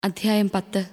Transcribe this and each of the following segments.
അധ്യായം പത്ത്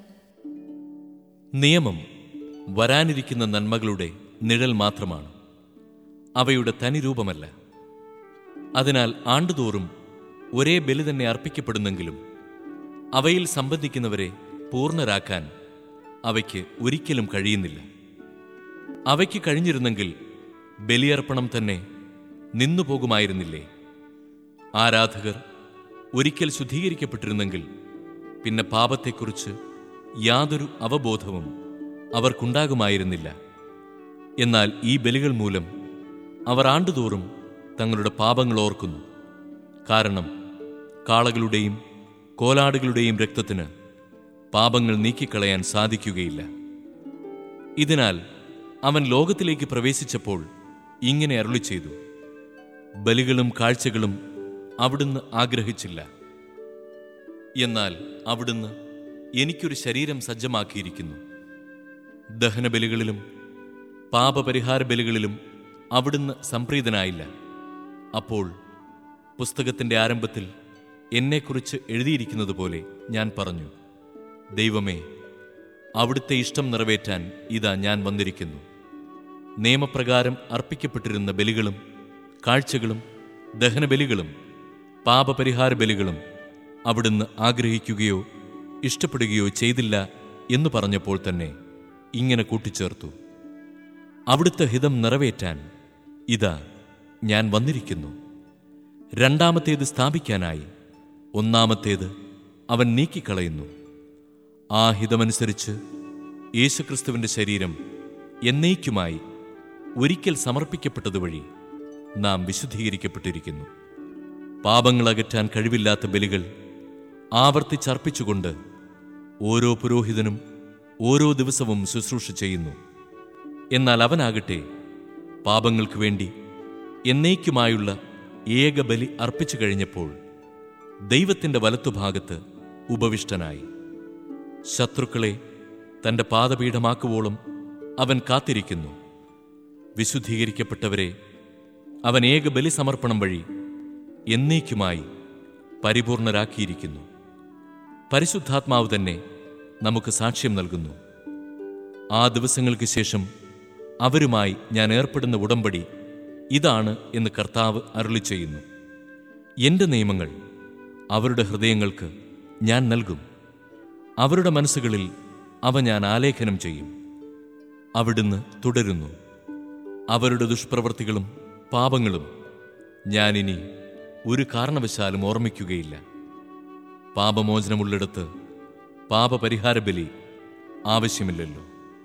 നിയമം വരാനിരിക്കുന്ന നന്മകളുടെ നിഴൽ മാത്രമാണ് അവയുടെ തനി രൂപമല്ല അതിനാൽ ആണ്ടുതോറും ഒരേ ബലി തന്നെ അർപ്പിക്കപ്പെടുന്നെങ്കിലും അവയിൽ സംബന്ധിക്കുന്നവരെ പൂർണ്ണരാക്കാൻ അവയ്ക്ക് ഒരിക്കലും കഴിയുന്നില്ല അവയ്ക്ക് കഴിഞ്ഞിരുന്നെങ്കിൽ ബലിയർപ്പണം തന്നെ നിന്നുപോകുമായിരുന്നില്ലേ ആരാധകർ ഒരിക്കൽ ശുദ്ധീകരിക്കപ്പെട്ടിരുന്നെങ്കിൽ പിന്നെ പാപത്തെക്കുറിച്ച് യാതൊരു അവബോധവും അവർക്കുണ്ടാകുമായിരുന്നില്ല എന്നാൽ ഈ ബലികൾ മൂലം അവർ ആണ്ടുതോറും തങ്ങളുടെ പാപങ്ങൾ ഓർക്കുന്നു കാരണം കാളകളുടെയും കോലാടുകളുടെയും രക്തത്തിന് പാപങ്ങൾ നീക്കിക്കളയാൻ സാധിക്കുകയില്ല ഇതിനാൽ അവൻ ലോകത്തിലേക്ക് പ്രവേശിച്ചപ്പോൾ ഇങ്ങനെ അരുളി ചെയ്തു ബലികളും കാഴ്ചകളും അവിടുന്ന് ആഗ്രഹിച്ചില്ല എന്നാൽ അവിടുന്ന് എനിക്കൊരു ശരീരം സജ്ജമാക്കിയിരിക്കുന്നു ദഹനബലികളിലും പാപപരിഹാര ബലികളിലും അവിടുന്ന് സംപ്രീതനായില്ല അപ്പോൾ പുസ്തകത്തിന്റെ ആരംഭത്തിൽ എന്നെക്കുറിച്ച് എഴുതിയിരിക്കുന്നത് പോലെ ഞാൻ പറഞ്ഞു ദൈവമേ അവിടുത്തെ ഇഷ്ടം നിറവേറ്റാൻ ഇതാ ഞാൻ വന്നിരിക്കുന്നു നിയമപ്രകാരം അർപ്പിക്കപ്പെട്ടിരുന്ന ബലികളും കാഴ്ചകളും ദഹനബലികളും പാപപരിഹാര ബലികളും അവിടുന്ന് ആഗ്രഹിക്കുകയോ ഇഷ്ടപ്പെടുകയോ ചെയ്തില്ല എന്ന് പറഞ്ഞപ്പോൾ തന്നെ ഇങ്ങനെ കൂട്ടിച്ചേർത്തു അവിടുത്തെ ഹിതം നിറവേറ്റാൻ ഇതാ ഞാൻ വന്നിരിക്കുന്നു രണ്ടാമത്തേത് സ്ഥാപിക്കാനായി ഒന്നാമത്തേത് അവൻ നീക്കിക്കളയുന്നു ആ ഹിതമനുസരിച്ച് യേശുക്രിസ്തുവിന്റെ ശരീരം എന്നേക്കുമായി ഒരിക്കൽ സമർപ്പിക്കപ്പെട്ടതുവഴി നാം വിശുദ്ധീകരിക്കപ്പെട്ടിരിക്കുന്നു പാപങ്ങൾ അകറ്റാൻ കഴിവില്ലാത്ത ബലികൾ ആവർത്തിച്ചർപ്പിച്ചുകൊണ്ട് ഓരോ പുരോഹിതനും ഓരോ ദിവസവും ശുശ്രൂഷ ചെയ്യുന്നു എന്നാൽ അവനാകട്ടെ പാപങ്ങൾക്ക് വേണ്ടി എന്നേക്കുമായുള്ള ഏക ബലി അർപ്പിച്ചു കഴിഞ്ഞപ്പോൾ ദൈവത്തിന്റെ വലത്തുഭാഗത്ത് ഉപവിഷ്ടനായി ശത്രുക്കളെ തന്റെ പാദപീഠമാക്കുവോളം അവൻ കാത്തിരിക്കുന്നു വിശുദ്ധീകരിക്കപ്പെട്ടവരെ അവൻ ഏക ബലി സമർപ്പണം വഴി എന്നേക്കുമായി പരിപൂർണരാക്കിയിരിക്കുന്നു പരിശുദ്ധാത്മാവ് തന്നെ നമുക്ക് സാക്ഷ്യം നൽകുന്നു ആ ദിവസങ്ങൾക്ക് ശേഷം അവരുമായി ഞാൻ ഏർപ്പെടുന്ന ഉടമ്പടി ഇതാണ് എന്ന് കർത്താവ് അരുളി ചെയ്യുന്നു എന്റെ നിയമങ്ങൾ അവരുടെ ഹൃദയങ്ങൾക്ക് ഞാൻ നൽകും അവരുടെ മനസ്സുകളിൽ അവ ഞാൻ ആലേഖനം ചെയ്യും അവിടുന്ന് തുടരുന്നു അവരുടെ ദുഷ്പ്രവൃത്തികളും പാപങ്ങളും ഞാനിനി ഒരു കാരണവശാലും ഓർമ്മിക്കുകയില്ല പാപമോചനമുള്ളിടത്ത് പാപപരിഹാര ബലി ആവശ്യമില്ലല്ലോ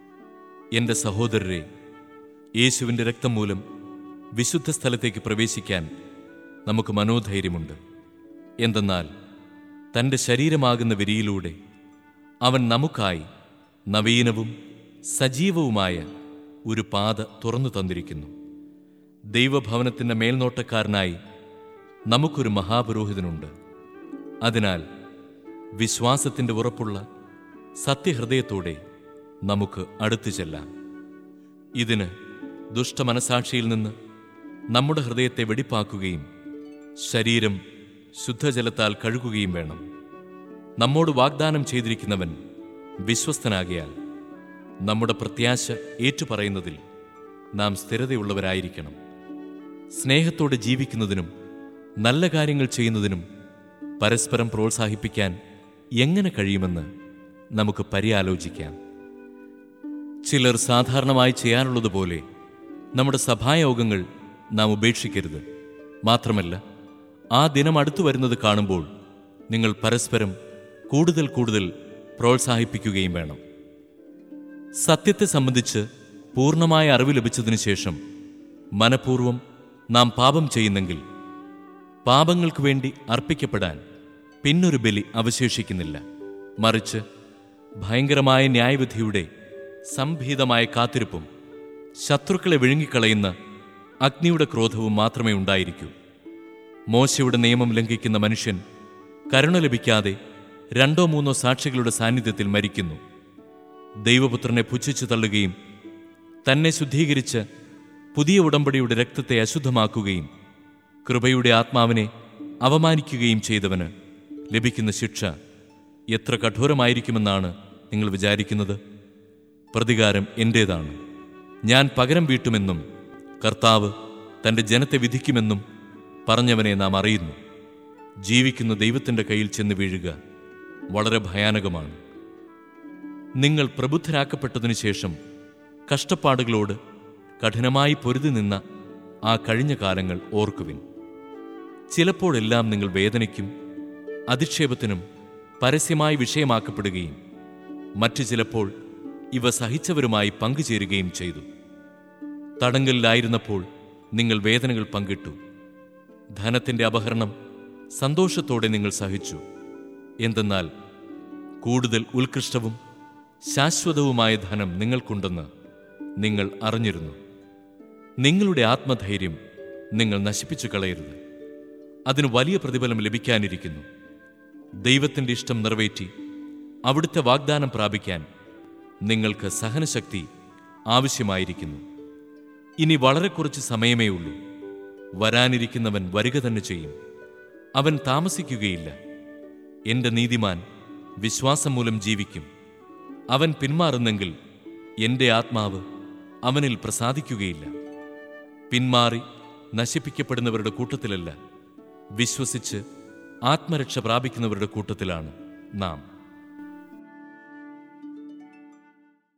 എന്റെ സഹോദരരെ യേശുവിന്റെ രക്തം മൂലം വിശുദ്ധ സ്ഥലത്തേക്ക് പ്രവേശിക്കാൻ നമുക്ക് മനോധൈര്യമുണ്ട് എന്തെന്നാൽ തന്റെ ശരീരമാകുന്ന വിരിയിലൂടെ അവൻ നമുക്കായി നവീനവും സജീവവുമായ ഒരു പാത തുറന്നു തന്നിരിക്കുന്നു ദൈവഭവനത്തിന്റെ മേൽനോട്ടക്കാരനായി നമുക്കൊരു മഹാപുരോഹിതനുണ്ട് അതിനാൽ വിശ്വാസത്തിന്റെ ഉറപ്പുള്ള സത്യഹൃദയത്തോടെ നമുക്ക് അടുത്തു ചെല്ലാം ഇതിന് ദുഷ്ടമനസാക്ഷിയിൽ നിന്ന് നമ്മുടെ ഹൃദയത്തെ വെടിപ്പാക്കുകയും ശരീരം ശുദ്ധജലത്താൽ കഴുകുകയും വേണം നമ്മോട് വാഗ്ദാനം ചെയ്തിരിക്കുന്നവൻ വിശ്വസ്തനാകിയാൽ നമ്മുടെ പ്രത്യാശ ഏറ്റുപറയുന്നതിൽ നാം സ്ഥിരതയുള്ളവരായിരിക്കണം സ്നേഹത്തോടെ ജീവിക്കുന്നതിനും നല്ല കാര്യങ്ങൾ ചെയ്യുന്നതിനും പരസ്പരം പ്രോത്സാഹിപ്പിക്കാൻ എങ്ങനെ കഴിയുമെന്ന് നമുക്ക് പര്യാലോചിക്കാം ചിലർ സാധാരണമായി ചെയ്യാറുള്ളതുപോലെ നമ്മുടെ സഭായോഗങ്ങൾ നാം ഉപേക്ഷിക്കരുത് മാത്രമല്ല ആ ദിനം അടുത്തു വരുന്നത് കാണുമ്പോൾ നിങ്ങൾ പരസ്പരം കൂടുതൽ കൂടുതൽ പ്രോത്സാഹിപ്പിക്കുകയും വേണം സത്യത്തെ സംബന്ധിച്ച് പൂർണ്ണമായ അറിവ് ലഭിച്ചതിനു ശേഷം മനഃപൂർവ്വം നാം പാപം ചെയ്യുന്നെങ്കിൽ പാപങ്ങൾക്ക് വേണ്ടി അർപ്പിക്കപ്പെടാൻ പിന്നൊരു ബലി അവശേഷിക്കുന്നില്ല മറിച്ച് ഭയങ്കരമായ ന്യായവിധിയുടെ സംഭീതമായ കാത്തിരിപ്പും ശത്രുക്കളെ വിഴുങ്ങിക്കളയുന്ന അഗ്നിയുടെ ക്രോധവും മാത്രമേ ഉണ്ടായിരിക്കൂ മോശയുടെ നിയമം ലംഘിക്കുന്ന മനുഷ്യൻ കരുണ ലഭിക്കാതെ രണ്ടോ മൂന്നോ സാക്ഷികളുടെ സാന്നിധ്യത്തിൽ മരിക്കുന്നു ദൈവപുത്രനെ പുച്ഛിച്ചു തള്ളുകയും തന്നെ ശുദ്ധീകരിച്ച് പുതിയ ഉടമ്പടിയുടെ രക്തത്തെ അശുദ്ധമാക്കുകയും കൃപയുടെ ആത്മാവിനെ അവമാനിക്കുകയും ചെയ്തവന് ലഭിക്കുന്ന ശിക്ഷ എത്ര കഠോരമായിരിക്കുമെന്നാണ് നിങ്ങൾ വിചാരിക്കുന്നത് പ്രതികാരം എൻ്റേതാണ് ഞാൻ പകരം വീട്ടുമെന്നും കർത്താവ് തൻ്റെ ജനത്തെ വിധിക്കുമെന്നും പറഞ്ഞവനെ നാം അറിയുന്നു ജീവിക്കുന്ന ദൈവത്തിൻ്റെ കയ്യിൽ ചെന്ന് വീഴുക വളരെ ഭയാനകമാണ് നിങ്ങൾ പ്രബുദ്ധരാക്കപ്പെട്ടതിനു ശേഷം കഷ്ടപ്പാടുകളോട് കഠിനമായി പൊരുതി നിന്ന ആ കഴിഞ്ഞ കാലങ്ങൾ ഓർക്കുവിൻ ചിലപ്പോഴെല്ലാം നിങ്ങൾ വേദനയ്ക്കും അധിക്ഷേപത്തിനും പരസ്യമായി വിഷയമാക്കപ്പെടുകയും മറ്റു ചിലപ്പോൾ ഇവ സഹിച്ചവരുമായി പങ്കുചേരുകയും ചെയ്തു തടങ്കലിലായിരുന്നപ്പോൾ നിങ്ങൾ വേദനകൾ പങ്കിട്ടു ധനത്തിന്റെ അപഹരണം സന്തോഷത്തോടെ നിങ്ങൾ സഹിച്ചു എന്തെന്നാൽ കൂടുതൽ ഉത്കൃഷ്ടവും ശാശ്വതവുമായ ധനം നിങ്ങൾക്കുണ്ടെന്ന് നിങ്ങൾ അറിഞ്ഞിരുന്നു നിങ്ങളുടെ ആത്മധൈര്യം നിങ്ങൾ നശിപ്പിച്ചു കളയരുത് അതിന് വലിയ പ്രതിഫലം ലഭിക്കാനിരിക്കുന്നു ദൈവത്തിന്റെ ഇഷ്ടം നിറവേറ്റി അവിടുത്തെ വാഗ്ദാനം പ്രാപിക്കാൻ നിങ്ങൾക്ക് സഹനശക്തി ആവശ്യമായിരിക്കുന്നു ഇനി വളരെ കുറച്ച് സമയമേ ഉള്ളൂ വരാനിരിക്കുന്നവൻ വരിക തന്നെ ചെയ്യും അവൻ താമസിക്കുകയില്ല എന്റെ നീതിമാൻ വിശ്വാസം മൂലം ജീവിക്കും അവൻ പിന്മാറുന്നെങ്കിൽ എന്റെ ആത്മാവ് അവനിൽ പ്രസാദിക്കുകയില്ല പിന്മാറി നശിപ്പിക്കപ്പെടുന്നവരുടെ കൂട്ടത്തിലല്ല വിശ്വസിച്ച് ആത്മരക്ഷ പ്രാപിക്കുന്നവരുടെ കൂട്ടത്തിലാണ് നാം